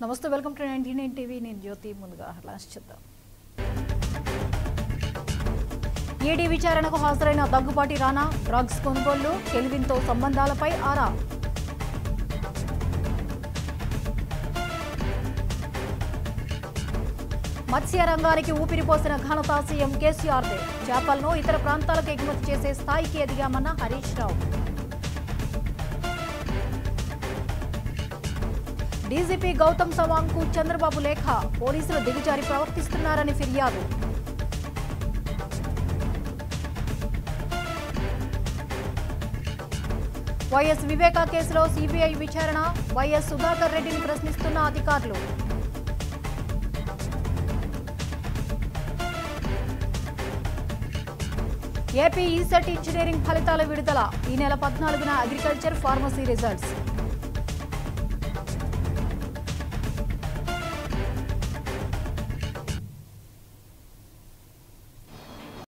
నమస్తే welcome to ninety nine TV నేను జ్యోతి ముందుగా హెడ్లైన్స్ చూద్దాం ఈడీ విచారణకు హాజరైన దగ్గుబాటి రానా డ్రగ్స్ కొనుగోళ్లు కెల్విన్తో సంబంధాలపై ఆరా మత్స్య రంగానికి ఊపిరిపోసిన ఘనత సీఎం కేసీఆర్దే చేపలను ఇతర ప్రాంతాలకు ఎగుమతి చేసే స్థాయికి ఎదిగామన్న హరీష్ రావు డీజీపీ గౌతమ్ సవాంగ్ కు చంద్రబాబు లేఖ పోలీసులు దిగజారి ప్రవర్తిస్తున్నారని ఫిర్యాదు వైఎస్ వివేకా కేసులో సిబిఐ విచారణ వైఎస్ సుధాకర్ రెడ్డిని ప్రశ్నిస్తున్న అధికారులు ఏపీ ఈసెట్ ఇంజనీరింగ్ ఫలితాల విడుదల ఈ నెల పద్నాలుగున అగ్రికల్చర్ ఫార్మసీ రిజల్ట్స్